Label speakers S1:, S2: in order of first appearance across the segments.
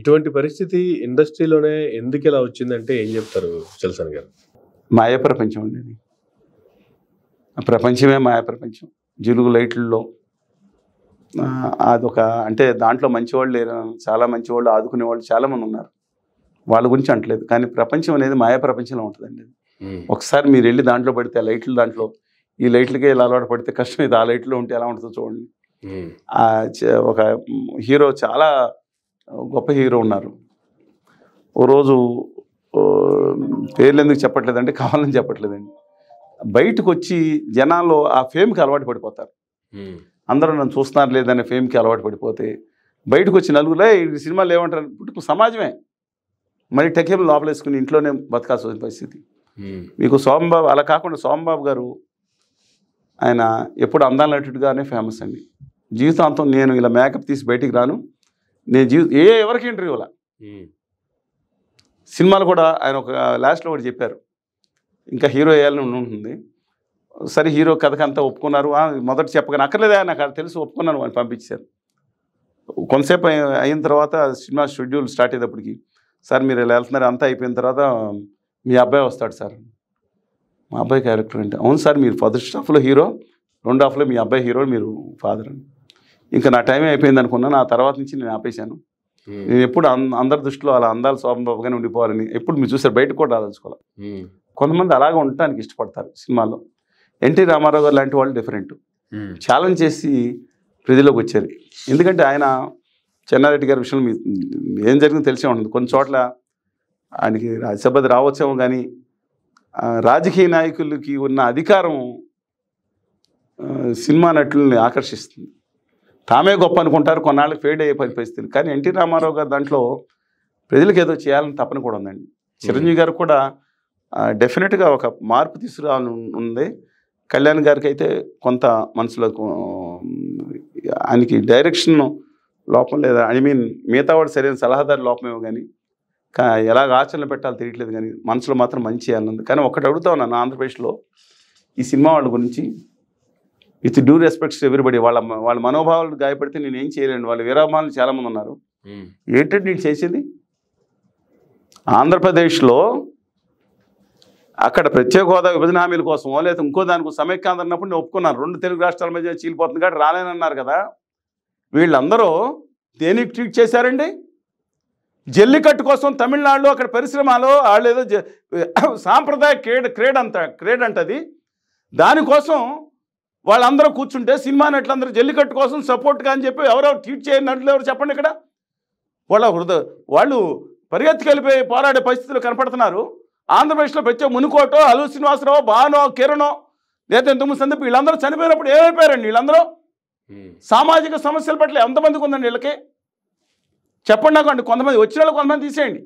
S1: ఇటువంటి పరిస్థితి ఇండస్ట్రీలోనే ఎందుకు ఇలా వచ్చిందంటే ఏం చెప్తారు చల్సన్ గారు
S2: మాయ ప్రపంచం అండి ఇది ఆ ప్రపంచమే మాయ ప్రపంచం జిలుగు లైట్లలో ఆ, అదొక అంటే దాంట్లో మంచివాళ్ళు లేరు చాలా మంచివాళ్ళు ఆదుకునే వాళ్ళు చాలామంది ఉన్నారు వాళ్ళ గురించి అంటలేదు కానీ ప్రపంచం అనేది మాయా ప్రపంచంలో ఉంటుందండి
S1: ఉమ్,
S2: ఒకసారి మీరు వెళ్ళి దాంట్లో పడితే ఆ లైట్లు దాంట్లో ఈ లైట్లకే ఇలా అలవాటు పడితే కష్టం ఇది ఆ లైట్లో ఉంటే ఎలా ఉంటుందో చూడండి
S1: ఉమ్,
S2: ఆ చ- ఒక హీరో చాలా గొప్ప హీరో ఉన్నారు ఓ రోజు ఓ, పేర్లు ఎందుకు చెప్పట్లేదంటే కావాలని చెప్పట్లేదండి బయటకు వచ్చి జనాల్లో ఆ ఫేమ్కి అలవాటు పడిపోతారు
S1: ఉమ్,
S2: అందరూ నన్ను చూస్తున్నారు లేదనే ఫేమ్కి అలవాటు పడిపోతే బయటకు వచ్చి నలుగురే ఈ సినిమాలు ఏమంటారు ఇప్పుడు సమాజమే మరి టెకేం లోపలేసుకుని ఇంట్లోనే బతకాల్సి వచ్చిన పరిస్థితి
S1: ఉమ్,
S2: మీకు సోమబాబు అలా కాకుండా సోమబాబు గారు ఆయన ఎప్పుడు అందాల నటుడుగానే ఫేమస్ అండి జీవితాంతం నేను ఇలా మేకప్ తీసి బయటికి రాను నేను జీవి ఏ ఎవరికి ఇంటర్వ్యూ అలా
S1: ఉమ్,
S2: సినిమాలు కూడా ఆయన ఒక లాస్ట్లో ఒకటి చెప్పారు ఇంకా హీరో వేయాలని ఉంటుంది సరే హీరో కథకంతా ఒప్పుకున్నారు ఆ, మొదట చెప్పగానే అక్కర్లేదా నాకు అది తెలుసు ఒప్పుకున్నాను అని పంపించారు కొంతసేపు అయి- అయిన తర్వాత సినిమా షెడ్యూల్ స్టార్ట్ అయ్యేటప్పటికి సార్ మీరు ఇలా వెళ్తున్నారు అంతా అయిపోయిన తర్వాత మీ అబ్బాయి వస్తాడు సార్ మా అబ్బాయి క్యారెక్టర్ అంటే అవును సార్ మీరు ఫస్ట్ హాఫ్లో హీరో రెండు హాఫ్లో మీ అబ్బాయి హీరో మీరు ఫాదర్ అని ఇంకా నా టైం అయిపోయింది అనుకున్నాను ఆ తర్వాత నుంచి నేను ఆపేశాను
S1: ఉమ్,
S2: నేను ఎప్పుడు అం- అందరి దృష్టిలో అలా అందాలు శోభంబాబుగానే ఉండిపోవాలని ఎప్పుడు మీరు చూసారు బయటకు కూడా రాదలుచుకోవాలి
S1: ఉమ్,
S2: కొంతమంది అలాగే ఉండటానికి ఇష్టపడతారు సినిమాలో ఎన్టీ రామారావు గారు లాంటి వాళ్ళు డిఫరెంట్
S1: ఉమ్,
S2: ఛాలెంజ్ చేసి ప్రజలోకి వచ్చారు ఎందుకంటే ఆయన చెన్నారెడ్డి గారి విషయంలో మీ ఏం జరిగిందో తెలిసే ఉంటుంది కొన్ని చోట్ల ఆయనకి రాజ్యసభది రావచ్చేమో కానీ ఆ, రాజకీయ నాయకులకి ఉన్న అధికారం ఆ, సినిమా నటుల్ని ఆకర్షిస్తుంది తామే గొప్ప అనుకుంటారు కొన్నాళ్ళకి ఫేడ్ అయ్యే పరి- పరిస్థితులు కానీ ఎన్టీ రామారావు గారు దాంట్లో ప్రజలకు ఏదో చేయాలని తపన కూడా ఉందండి చిరంజీవి గారు కూడా డెఫినెట్గా ఒక మార్పు తీసుకురావాలని ఉం- ఉంది కళ్యాణ్ గారికి అయితే కొంత మనసులో కొ- ఆయనకి డైరెక్షన్ లోపం లేదా ఐ మీన్ మిగతా వాడు సరైన సలహాదారు లోపమేమో కానీ కా ఎలాగ ఆచరణ పెట్టాలో తెలియట్లేదు కానీ మనసులో మాత్రం మంచి అన్నది కానీ ఒకటి అడుగుతా ఉన్నాను ఆంధ్రప్రదేశ్లో ఈ సినిమా వాళ్ళ గురించి విత్ డ్యూ రెస్పెక్ట్స్ ఎవ్రీబడి వాళ్ళ వాళ్ళ మనోభావాలు గాయపడితే నేను ఏం చేయలేను వాళ్ళ వీరాభిమానులు చాలామంది ఉన్నారు
S1: ఉమ్,
S2: ఏంటంటే నేను చేసేది ఆంధ్రప్రదేశ్లో అక్కడ ప్రత్యేక హోదా విభజన హామీల కోసమో లేదా ఇంకో దానికి సమైక్యాంధ్ర అన్నప్పుడు నేను ఒప్పుకున్నాను రెండు తెలుగు రాష్ట్రాల మధ్య చీలిపోతుంది కాబట్టి రాలేనన్నారు కదా వీళ్ళందరూ దేనికి ట్రీట్ చేశారండి జల్లికట్టు కోసం తమిళనాడులో అక్కడ పరిశ్రమలో వాళ్ళు ఏదో జ- సాంప్రదాయ క్రీడ క్రీడ అంత క్రీడ అంటది దానికోసం వాళ్ళందరూ కూర్చుంటే సినిమా నటులందరూ జల్లికట్టు కోసం సపోర్ట్గా అని చెప్పి ఎవరెవరు ట్వీట్ చేయని నటులు ఎవరు చెప్పండి ఇక్కడ వాళ్ళ హృదయ వాళ్ళు పరిగెత్తుకెళ్ళిపోయి పోరాడే పరిస్థితులు కనపడుతున్నారు ఆంధ్రప్రదేశ్లో ప్రత్యేక మునుకోటో అల్లు శ్రీనివాసరావు బానో కిరణో లేదా ఇంతకుముందు సందర్భం వీళ్ళందరూ చనిపోయినప్పుడు ఏమైపోయారండి వీళ్ళందరూ
S1: ఉమ్,
S2: సామాజిక సమస్యల పట్ల ఎంతమందికి ఉందండి వీళ్ళకి చెప్పండి నాకు అండి కొంతమంది వచ్చిన వాళ్ళు కొంతమంది తీసేయండి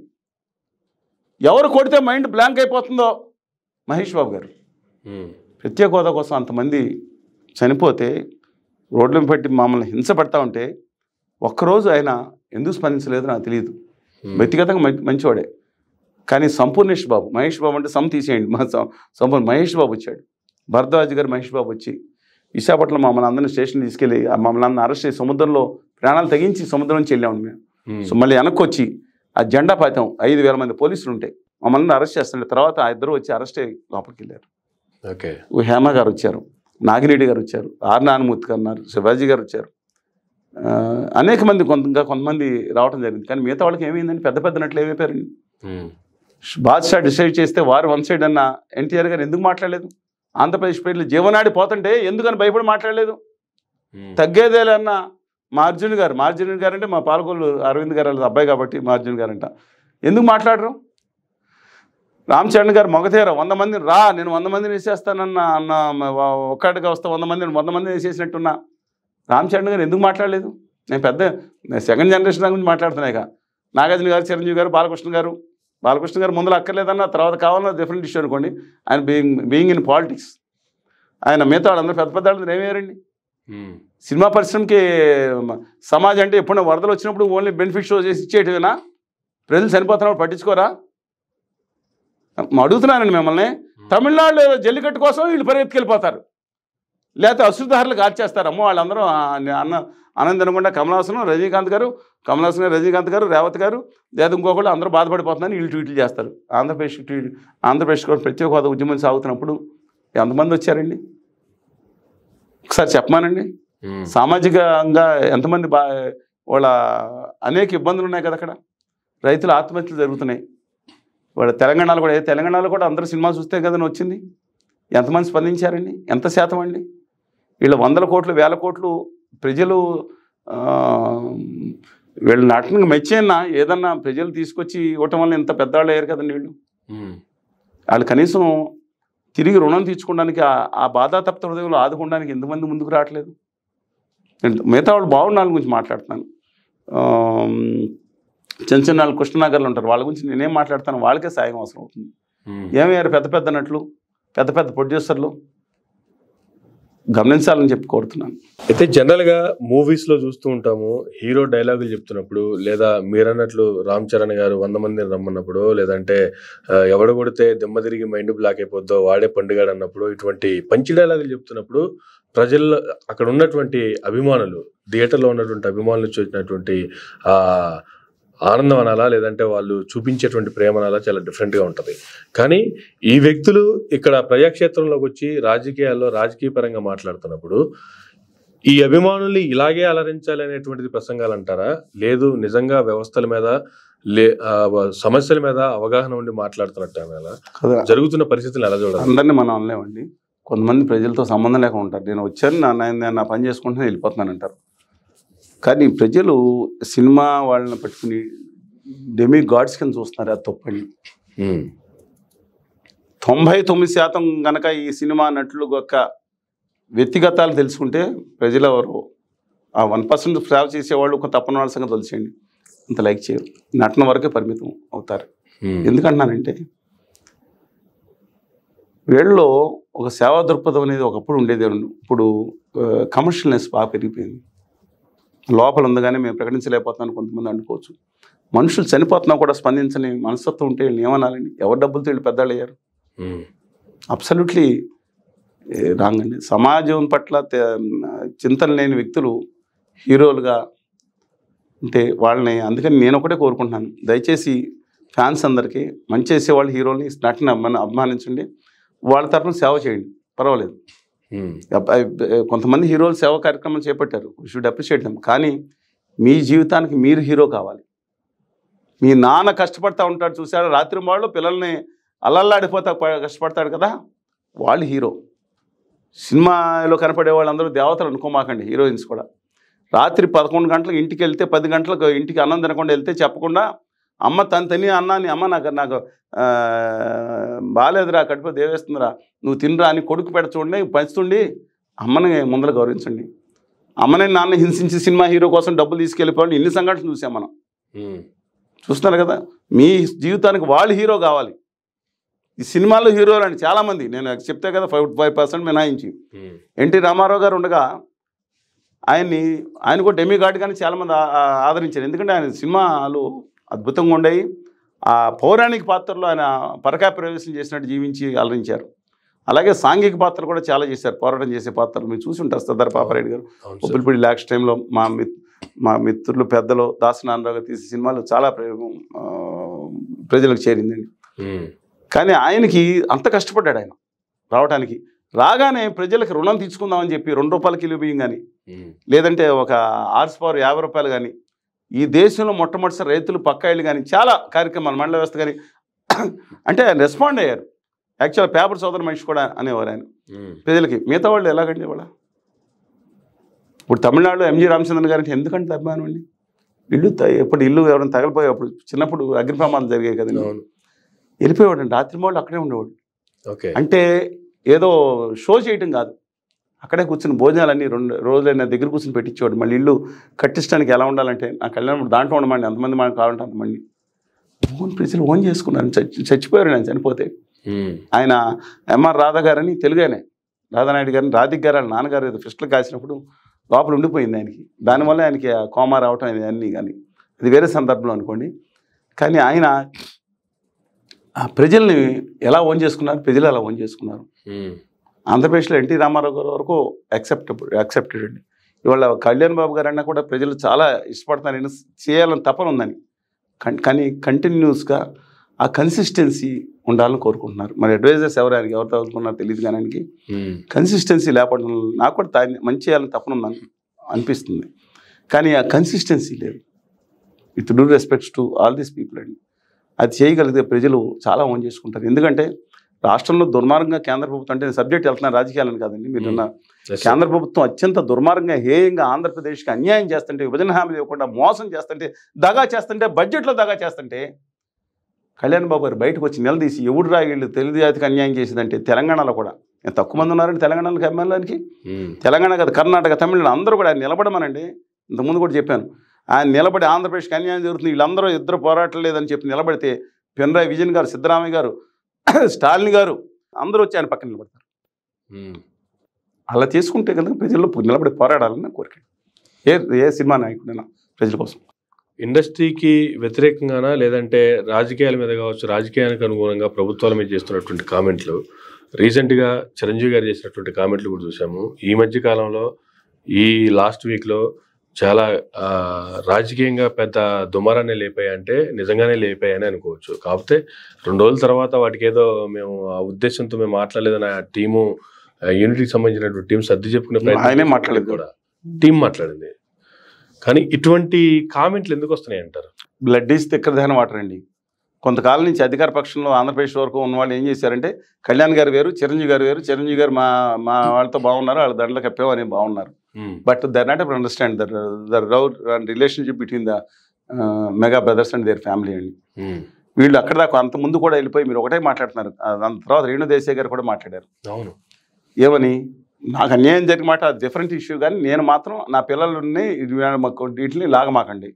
S2: ఎవరు కొడితే మైండ్ బ్లాంక్ అయిపోతుందో మహేష్ బాబు గారు
S1: ఉమ్,
S2: ప్రత్యేక హోదా కోసం అంతమంది చనిపోతే రోడ్లను పెట్టి మమ్మల్ని హింస పెడతా ఉంటే ఒక్కరోజు ఆయన ఎందుకు స్పందించలేదో నాకు తెలియదు
S1: ఉమ్,
S2: వ్యక్తిగతంగా మం- మంచివాడే కానీ సంపూర్ణేష్ బాబు మహేష్ బాబు అంటే సమ్ తీసేయండి మా సం- సంపూర్ణ మహేష్ బాబు వచ్చాడు భరద్వాజ్ గారు మహేష్ బాబు వచ్చి విశాఖపట్నం మమ్మల్ని అందరిని స్టేషన్ తీసుకెళ్ళి ఆ మమ్మల్ని అందరిని అరెస్ట్ చేసి సముద్రంలో ప్రాణాలు తెగించి సముద్రం నుంచి వెళ్ళాము మేము
S1: ఉమ్,
S2: సో మళ్ళీ వెనక్కి వచ్చి ఆ జెండా పాతం ఐదు వేల మంది పోలీసులు ఉంటాయి మమ్మల్ని అరెస్ట్ చేస్తుంటే తర్వాత ఆ ఇద్దరు వచ్చి అరెస్ట్ అయ్యి లోపలికి వెళ్ళారు
S1: ఓకే
S2: ఓ హేమ గారు వచ్చారు నాగిరెడ్డి గారు వచ్చారు ఆర్ నారాయణమూర్తి గారు ఉన్నారు శివాజీ గారు వచ్చారు ఆ, అనేక మంది కొంత ఇంకా కొంతమంది రావడం జరిగింది కానీ మిగతా వాళ్ళకి ఏమైందండి పెద్ద పెద్ద నట్లు ఏమైపోయారండి
S1: ఉమ్,
S2: బాద్షా డిసైడ్ చేస్తే వారు వన్ సైడ్ అన్న ఎన్టీఆర్ గారు ఎందుకు మాట్లాడలేదు ఆంధ్రప్రదేశ్ పేర్లు జీవనాడి పోతుంటే ఎందుకని భయపడి మాట్లాడలేదు
S1: ఉమ్,
S2: తగ్గేదేలే అన్న మా అర్జున్ గారు మా అర్జున్ గారు అంటే మా పాలకొల్లు అరవింద్ గారు వాళ్ళ అబ్బాయి కాబట్టి మా అర్జున్ గారు అంట ఎందుకు మాట్లాడరు రామ్ చరణ్ గారు మొగతేర వంద మందిని రా నేను వంద మందిని వేసేస్తానన్న అన్న మ- వ- ఒక్కడిగా వస్తే వంద మందిని వంద మందిని వేసేసినట్టున్నా రామ్ చరణ్ గారు ఎందుకు మాట్లాడలేదు నేను పెద్ద నేను సెకండ్ జనరేషన్ గురించి మాట్లాడుతున్నాయి ఇక నాగార్జున గారు చిరంజీవి గారు బాలకృష్ణ గారు బాలకృష్ణ గారు ముందులో అక్కర్లేదన్న తర్వాత కావాలన్నా డిఫరెంట్ ఇష్యూ అనుకోండి ఆయన బీయింగ్ బీయింగ్ ఇన్ పాలిటిక్స్ ఆయన మిగతా వాళ్ళందరూ పెద్ద పెద్ద వాళ్ళు ఏమయ్యారండి
S1: ఉమ్,
S2: సినిమా పరిశ్రమకి మ- సమాజ్ అంటే ఎప్పుడైనా వరదలు వచ్చినప్పుడు ఓన్లీ బెనిఫిట్ షో చేసి ఇచ్చేటివేనా ప్రజలు చనిపోతున్నప్పుడు పట్టించుకోరా మ- అడుగుతున్నానండి మిమ్మల్ని తమిళనాడులో జల్లికట్టు కోసం వీళ్ళు పరిగెత్తుకెళ్ళిపోతారు లేకపోతే అశ్రుధారులు కాల్చేస్తారు అమ్మో వాళ్ళందరూ ఆ- అన్న ఆనందనకుండా కమలాసనం రజనీకాంత్ గారు కమలాసన్ గారు రజనీకాంత్ గారు రేవత్ గారు లేదా ఇంకొకళ్ళు అందరూ బాధపడిపోతున్నారని వీళ్ళు ట్వీట్లు చేస్తారు ఆంధ్రప్రదేశ్ ట్వీట్ ఆంధ్రప్రదేశ్ కూడా ప్రత్యేక హోదా ఉద్యమం సాగుతున్నప్పుడు ఎంతమంది వచ్చారండి ఒకసారి చెప్పమానండి
S1: ఉమ్.
S2: సామాజికంగా ఎంతమంది బా వాళ్ళ అనేక ఇబ్బందులు ఉన్నాయి కదా అక్కడ రైతుల ఆత్మహత్యలు జరుగుతున్నాయి వాళ్ళ తెలంగాణలో కూడా ఏ తెలంగాణలో కూడా అందరూ సినిమా చూస్తే కదని వచ్చింది ఎంతమంది స్పందించారండి ఎంత శాతం అండి వీళ్ళు వందల కోట్లు వేల కోట్లు ప్రజలు ఆ, వీళ్ళ నటనకు మెచ్చైనా ఏదన్నా ప్రజలు తీసుకొచ్చి ఇవ్వటం వల్ల ఇంత పెద్దవాళ్ళు అయ్యారు కదండి వీళ్ళు
S1: ఉమ్.
S2: వాళ్ళు కనీసం తిరిగి రుణం తీర్చుకోవడానికి ఆ- ఆ బాధాతప్త హృదయంలో ఆదుకోవడానికి ఎంతమంది ముందుకు రావట్లేదు నేను మిగతా వాళ్ళు బాగుండాలని గురించి మాట్లాడుతున్నాను ఆమ్, చిన్న చిన్న వాళ్ళు కృష్ణనగర్లో ఉంటారు వాళ్ళ గురించి నేనేం మాట్లాడతాను వాళ్ళకే సాయం అవసరం అవుతుంది
S1: ఉమ్.
S2: ఏమయ్యారు పెద్ద పెద్ద నటులు పెద్ద పెద్ద ప్రొడ్యూసర్లు గమనించాలని చెప్పి కోరుతున్నాను
S1: అయితే జనరల్ గా మూవీస్ లో చూస్తూ ఉంటాము హీరో డైలాగులు చెప్తున్నప్పుడు లేదా మీరన్నట్లు రామ్ చరణ్ గారు వంద మందిని రమ్మన్నప్పుడు లేదంటే ఆ, ఎవడు కొడితే దిమ్మ తిరిగి మైండ్ బ్లాక్ అయిపోద్దో వాడే పండుగాడు అన్నప్పుడు ఇటువంటి పంచి డైలాగులు చెప్తున్నప్పుడు ప్రజల్లో అక్కడ ఉన్నటువంటి అభిమానులు థియేటర్లో ఉన్నటువంటి అభిమానులు చూసినటువంటి ఆ ఆనందం అనాలా లేదంటే వాళ్ళు చూపించేటువంటి ప్రేమ అనాలా చాలా డిఫరెంట్గా ఉంటుంది కానీ ఈ వ్యక్తులు ఇక్కడ ప్రజాక్షేత్రంలోకి వచ్చి రాజకీయాల్లో రాజకీయ పరంగా మాట్లాడుతున్నప్పుడు ఈ అభిమానుల్ని ఇలాగే అలరించాలి అనేటువంటిది ప్రసంగాలు అంటారా లేదు నిజంగా వ్యవస్థల మీద లే ఆ, వ- సమస్యల మీద అవగాహన ఉండి మాట్లాడుతున్నట్టు అనాలా
S2: కదా
S1: జరుగుతున్న పరిస్థితులు ఎలా చూడాలి
S2: అందరినీ మనం అనలేమండి కొంతమంది ప్రజలతో సంబంధం లేకుండా ఉంటారు నేను వచ్చాను నా నా- నేను నా పని చేసుకుంటున్నా వెళ్ళిపోతున్నాను అంటారు కానీ ప్రజలు సినిమా వాళ్ళని పట్టుకుని డెమి గాడ్స్ కింద చూస్తున్నారు అది తప్పండి
S1: ఉమ్,
S2: తొంభై తొమ్మిది శాతం గనక ఈ సినిమా నటులు యొక్క వ్యక్తిగతాలు తెలుసుకుంటే ప్రజలు ఎవరు ఆ వన్ పర్సెంట్ సేవ చేసేవాళ్ళు ఒక తప్పని వాళ్ళ సంగతి తెలిసేయండి అంత లైక్ చేయరు నటన వరకే పరిమితం అవుతారు
S1: ఉమ్,
S2: ఎందుకంటున్నానంటే వీళ్ళలో ఒక సేవా దృక్పథం అనేది ఒకప్పుడు ఉండేది ఇప్పుడు కమర్షియల్నెస్ బాగా పెరిగిపోయింది లోపల ఉందగానే మేము ప్రకటించలేకపోతున్నాను కొంతమంది అనుకోవచ్చు మనుషులు చనిపోతున్నా కూడా స్పందించని మనస్తత్వం ఉంటే వీళ్ళని ఏమనాలండి ఎవరి డబ్బులతో వీళ్ళు పెద్దవాళ్ళు అయ్యారు
S1: ఉమ్,
S2: అబ్సల్యూట్లీ రాంగ్ అండి సమాజం పట్ల తె- చింతన లేని వ్యక్తులు హీరోలుగా అంటే వాళ్ళని అందుకని నేను ఒకటే కోరుకుంటున్నాను దయచేసి ఫ్యాన్స్ అందరికీ మంచి చేసేవాళ్ళు హీరోల్ని నటిని అభిమాన అభిమానించండి వాళ్ళ తరఫున సేవ చేయండి పర్వాలేదు
S1: ఉమ్,
S2: అబ్బ- అబ్బ- కొంతమంది హీరోలు సేవ కార్యక్రమం చేపట్టారు షుడ్ అప్రిషియేట్ దెమ్ కానీ మీ జీవితానికి మీరు హీరో కావాలి మీ నాన్న కష్టపడతా ఉంటాడు చూశాడు రాత్రి వాళ్ళు పిల్లల్ని అల్లల్లాడిపోతా ప- కష్టపడతాడు కదా వాళ్ళు హీరో సినిమాలో కనపడే వాళ్ళందరూ దేవతలు అనుకోమాకండి హీరోయిన్స్ కూడా రాత్రి పదకొండు గంటలకు ఇంటికి వెళ్తే పది గంటలకు ఇంటికి అన్నం తినకుండా వెళ్తే చెప్పకుండా అమ్మ తను తిని అన్నాని అమ్మ నాకు నాకు ఆ, బాగాలేదురా కడుపు దేవేస్తుందిరా నువ్వు తినరా అని కొడుకు పెడ చూడండి పంచుతుండి అమ్మని ముందర గౌరవించండి అమ్మని నాన్న హింసించి సినిమా హీరో కోసం డబ్బులు తీసుకెళ్ళిపోవాలి ఇన్ని సంఘటనలు చూసాం మనం
S1: ఉమ్,
S2: చూస్తున్నారు కదా మీ జీవితానికి వాళ్ళు హీరో కావాలి ఈ సినిమాలో హీరోలు అండి చాలామంది నేను చెప్తే కదా ఫైవ్ ఫైవ్ పర్సెంట్ మినాయించి
S1: ఉమ్,
S2: ఎన్టీ రామారావు గారు ఉండగా ఆయన్ని ఆయన కూడా డెమి గార్డ్ కానీ చాలామంది ఆ- ఆ- ఆదరించారు ఎందుకంటే ఆయన సినిమాలు అద్భుతంగా ఉండేవి ఆ పౌరాణిక పాత్రలో ఆయన పరకాయ ప్రవేశం చేసినట్టు జీవించి అలరించారు అలాగే సాంఘిక పాత్రలు కూడా చాలా చేశారు పోరాటం చేసే పాత్రలు మీరు చూసి ఉంటారు సర్దార్ పాపారెడ్డి గారు
S1: అవును సార్.
S2: ఒబ్బిలిపూడి లాక్స్ టైంలో మా మిత్ మా మిత్రులు పెద్దలు దాసనారాయణ గారు తీసే సినిమాలు చాలా ప్రే- ఆ, ప్రజలకు చేరిందండి
S1: ఉమ్,
S2: కానీ ఆయనకి అంత కష్టపడ్డాడు ఆయన రావడానికి రాగానే ప్రజలకు రుణం తీసుకుందామని చెప్పి రెండు రూపాయల కిలో బియ్యం కానీ
S1: ఉమ్,
S2: లేదంటే ఒక ఆర్స్ పవర్ యాభై రూపాయలు కానీ ఈ దేశంలో మొట్టమొదటిసారి రైతులు పక్కాయిలు కానీ చాలా కార్యక్రమాలు మండల వ్యవస్థ కానీ అంటే ఆయన రెస్పాండ్ అయ్యారు యాక్చువల్ పేపర్ సోదర మనిషి కూడా అనేవారు ఆయన
S1: ఉమ్,
S2: ప్రజలకి మిగతా వాళ్ళు ఎలాగండి వాళ్ళ ఇప్పుడు తమిళనాడులో ఎంజి రామచంద్రన్ గారికి ఎందుకంటే అభిమానం అండి ఇల్లు త- ఎప్పుడు ఇల్లు ఎవరైనా తగలిపోయి అప్పుడు చిన్నప్పుడు అగ్ని ప్రమాదాలు జరిగాయి కదండి
S1: అవును
S2: వెళ్ళిపోయేవాడు అండి రాత్రి వాళ్ళు అక్కడే ఉండేవాడు
S1: ఓకే
S2: అంటే ఏదో షో చేయటం కాదు అక్కడే కూర్చుని భోజనాలన్నీ రెండు రోజులైనా దగ్గర కూర్చుని పెట్టించేవాడు మళ్ళీ ఇల్లు కట్టించడానికి ఎలా ఉండాలంటే నాకు కళ్యాణం దాంట్లో ఉండమండి ఎంతమంది మనకు కావాలంటే అంతమంది ఓన్ ప్రజలు ఓన్ చేసుకున్నారు చచ్చి చచ్చిపోయారు నేను చనిపోతే
S1: ఉమ్,
S2: ఆయన ఎంఆర్ రాధా గారని తెలుగానే రాధానాయుడు గారిని రాధిక్ గారు వాళ్ళ నాన్నగారు ఏదో ఫిస్టులు కాసినప్పుడు లోపల ఉండిపోయింది ఆయనకి దానివల్ల ఆయనకి ఆ కోమా రావటం ఇది అన్నీ కానీ అది వేరే సందర్భంలో అనుకోండి కానీ ఆయన ఆ ప్రజల్ని ఎలా ఓన్ చేసుకున్నారు ప్రజలు అలా ఓన్ చేసుకున్నారు
S1: ఉమ్,
S2: ఆంధ్రప్రదేశ్లో ఎన్టీ రామారావు గారి వరకు యాక్సెప్టబుల్ యాక్సెప్టెడ్ అండి ఇవాళ కళ్యాణ్ బాబు గారు అన్నా కూడా ప్రజలు చాలా ఇష్టపడతారు నేను చేయాలని తపన ఉందని కన్- కానీ కంటిన్యూస్గా ఆ కన్సిస్టెన్సీ ఉండాలని కోరుకుంటున్నారు మరి అడ్వైజర్స్ ఎవరు ఆయనకి ఎవరు చదువుకున్నారో తెలియదు కానీ ఆయనకి
S1: ఉమ్,
S2: కన్సిస్టెన్సీ లేకపోవడం వల్ల నాకు కూడా దాన్ని మంచి చేయాలని తపన ఉందని అనిపిస్తుంది కానీ ఆ కన్సిస్టెన్సీ లేదు with due respects to all these people అండి అది చేయగలిగితే ప్రజలు చాలా ఓన్ చేసుకుంటారు ఎందుకంటే రాష్ట్రంలో దుర్మార్గంగా కేంద్ర ప్రభుత్వం అంటే సబ్జెక్ట్ వెళ్తున్నారు రాజకీయాలని కాదండి మీరు
S1: Hmm. yes, sir.
S2: కేంద్ర ప్రభుత్వం అత్యంత దుర్మార్గంగా హేయంగా ఆంధ్రప్రదేశ్కి అన్యాయం చేస్తుంటే విభజన హామీలు ఇవ్వకుండా మోసం చేస్తుంటే దగా చేస్తుంటే బడ్జెట్లో దగా చేస్తుంటే కళ్యాణ్ బాబు గారు బయటకు వచ్చి నిలదీసి ఎవడు రా వీళ్ళు తెలుగు జాతికి అన్యాయం చేసిందంటే తెలంగాణలో కూడా ఎంత తక్కువ మంది ఉన్నారండి తెలంగాణలో ఎమ్మెల్యేకి
S1: ఉమ్,
S2: తెలంగాణ కదా కర్ణాటక తమిళనాడు అందరూ కూడా ఆయన నిలబడమనండి ఇంతకుముందు కూడా చెప్పాను ఆయన నిలబడి ఆంధ్రప్రదేశ్కి అన్యాయం జరుగుతుంది వీళ్ళందరూ ఇద్దరు పోరాటలేదని చెప్పి నిలబడితే పినరాయి విజయన్ గారు సిద్ధరామయ్య గారు స్టాలిన్ గారు అందరూ వచ్చి ఆయన పక్కన నిలబడతారు
S1: ఉమ్.
S2: అలా చేసుకుంటే కనుక ప్రజల్లో నిలబడి పోరాడాలని నా కోరిక ఏ ఏ సినిమా నాయకుడైనా ప్రజల కోసం
S1: ఇండస్ట్రీకి వ్యతిరేకంగానా లేదంటే రాజకీయాల మీద కావచ్చు రాజకీయానికి అనుగుణంగా ప్రభుత్వాల మీద చేస్తున్నటువంటి కామెంట్లు రీసెంట్గా చిరంజీవి గారు చేసినటువంటి కామెంట్లు కూడా చూసాము ఈ మధ్య కాలంలో ఈ లాస్ట్ వీక్లో చాలా ఆ, రాజకీయంగా పెద్ద దుమారాన్ని లేపాయంటే నిజంగానే లేపాయని అనుకోవచ్చు కాకపోతే రెండు రోజుల తర్వాత వాటికి ఏదో మేము ఆ ఉద్దేశంతో మేము మాట్లాడలేదని ఆ టీము ఆ, యూనిటీకి సంబంధించినటువంటి టీం సర్ది చెప్పుకునే ప్రయత్నం
S2: ఆయనే
S1: చేసినప్పుడు
S2: మాట్లాడలేదు.
S1: కూడా టీం మాట్లాడింది కానీ ఇటువంటి కామెంట్లు ఎందుకు వస్తున్నాయి అంటారు
S2: బ్లడ్ ఈజ్ తిక్కర్ దాని వాటర్ అండి కొంతకాలం నుంచి అధికార పక్షంలో ఆంధ్రప్రదేశ్ వరకు ఉన్న వాళ్ళు ఏం చేశారంటే కళ్యాణ్ గారు వేరు చిరంజీవి గారు వేరు చిరంజీవి గారు మా మా వాళ్ళతో బాగున్నారు వాళ్ళ దండలు కప్పామని బాగున్నారు
S1: um,
S2: but they're not able understand their their relationship between the mega brothers and their family అండి
S1: ఉమ్,
S2: వీళ్ళు అక్కడ దాకా అంత ముందు కూడా వెళ్ళిపోయి మీరు ఒకటే మాట్లాడుతున్నారు ఆ, దాని తర్వాత రేణు దేశాయ్ గారు కూడా మాట్లాడారు
S1: అవును
S2: ఏమని నాకు అన్యాయం జరిగిన మాట డిఫరెంట్ ఇష్యూ కానీ నేను మాత్రం నా పిల్లలని ఇది మాకు వీటిని లాగమాకండి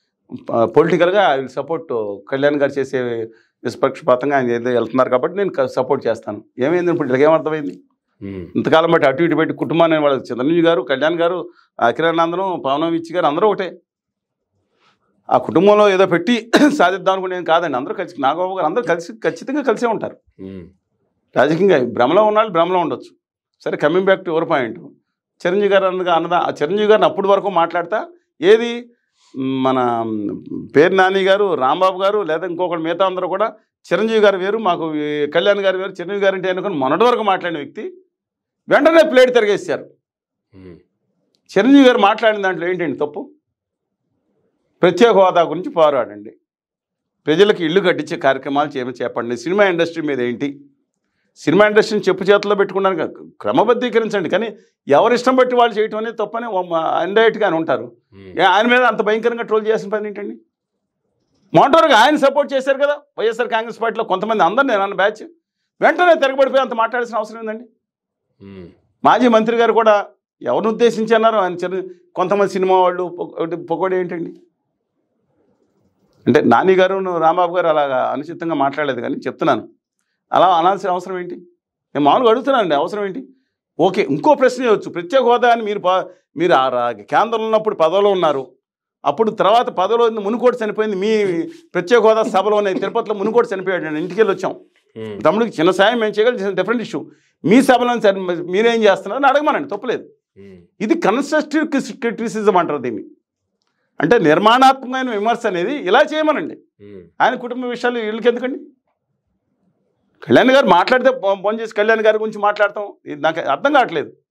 S2: పొలిటికల్గా ఐ విల్ సపోర్ట్ కళ్యాణ్ గారు చేసే నిష్పక్షపాతంగా ఆయన ఏదో వెళ్తున్నారు కాబట్టి నేను సపోర్ట్ చేస్తాను ఏమైంది ఇప్పుడు వీళ్ళకి ఏమర్థమైంది
S1: ఉమ్,
S2: ఇంతకాలం బట్టి అటు ఇటు పెట్టి కుటుంబాన్ని వాళ్ళు చంద్రబాబు గారు కళ్యాణ్ గారు అఖిలానందనం పవనవిచ్చి గారు అందరూ ఒకటే ఆ కుటుంబంలో ఏదో పెట్టి సాధిద్దాం అనుకునేది కాదండి అందరూ కలిసి నాగబాబు గారు అందరూ కలిసి ఖచ్చితంగా కలిసే ఉంటారు
S1: ఉమ్,
S2: రాజకీయంగా భ్రమలో ఉన్నాళ్ళు భ్రమలో ఉండొచ్చు సరే coming back to your point Chiranjeevi garu అన్నగా అన్నదా ఆ చిరంజీవి గారిని అప్పటి వరకు మాట్లాడతా ఏది మ్, మన పేరు నాని గారు రాంబాబు గారు లేదా ఇంకొకటి మిగతా అందరూ కూడా చిరంజీవి గారు వేరు మాకు ఈ కళ్యాణ్ గారు వేరు చిరంజీవి గారు అంటే అనుకుని మొన్నటి వరకు మాట్లాడిన వ్యక్తి వెంటనే ప్లేట్ తిరిగేశారు
S1: ఉమ్,
S2: చిరంజీవి గారు మాట్లాడిన దాంట్లో ఏంటండి తప్పు ప్రత్యేక హోదా గురించి పోరాడండి ప్రజలకు ఇల్లు కట్టించే కార్యక్రమాలు చేయమని చెప్పండి సినిమా ఇండస్ట్రీ మీద ఏంటి సినిమా ఇండస్ట్రీని చెప్పు చేతుల్లో పెట్టుకున్నాను క్రమబద్ధీకరించండి కానీ ఎవరి ఇష్టం బట్టి వాళ్ళు చేయటం అనేది తప్పని ఇండైరెక్ట్గా అని ఉంటారు
S1: ఉమ్,
S2: ఏ, ఆయన మీద అంత భయంకరంగా ట్రోల్ చేసిన పని ఏంటండి మోటార్గా ఆయన సపోర్ట్ చేశారు కదా వైఎస్ఆర్ కాంగ్రెస్ పార్టీలో కొంతమంది అందరు నేను అన్న బ్యాచ్ వెంటనే తిరగబడిపోయి అంత మాట్లాడాల్సిన అవసరం ఏందండి
S1: ఉమ్,
S2: మాజీ మంత్రి గారు కూడా ఎవరిని ఉద్దేశించి అన్నారు ఆయన చిన్న కొంతమంది సినిమా వాళ్ళు పొగ- పొగడు ఏంటండి అంటే నాని గారు రాంబాబు గారు అలాగా అనుచితంగా మాట్లాడలేదు కానీ చెప్తున్నాను అలా అనాల్సిన అవసరం ఏంటి నేను మామూలుగా అడుగుతున్నానండి అవసరం ఏంటి ఓకే ఇంకో ప్రశ్న ఇవ్వచ్చు ప్రత్యేక హోదా అని మీరు పా- మీరు ఆ రా- కేంద్రంలో ఉన్నప్పుడు పదవిలో ఉన్నారు అప్పుడు తర్వాత పదవిలో ఉంది మునుకోటి చనిపోయింది మీ ప్రత్యేక హోదా సభలోనే తిరుపతిలో మునుకోటి చనిపోయాడు నేను ఇంటికి వెళ్ళి వచ్చాం
S1: ఉమ్,
S2: తమ్ముడికి చిన్న సాయం మేము చేయగలం డిఫరెంట్ ఇష్యూ మీ సభలో సరే మీరేం చేస్తున్నారు అని అడగమనండి తప్పులేదు
S1: ఉమ్,
S2: ఇది కన్స్ట్రక్టివ్ క్రిటిసిజం అంటారు దీన్ని అంటే నిర్మాణాత్మకమైన విమర్శ అనేది ఇలా చేయమనండి
S1: ఉమ్,
S2: ఆయన కుటుంబ విషయాలు వీళ్ళకి ఎందుకండి కళ్యాణ్ గారు మాట్లాడితే ఫోన్ చేసి కళ్యాణ్ గారి గురించి మాట్లాడతాం ఇది నాకు అర్థం కావట్లేదు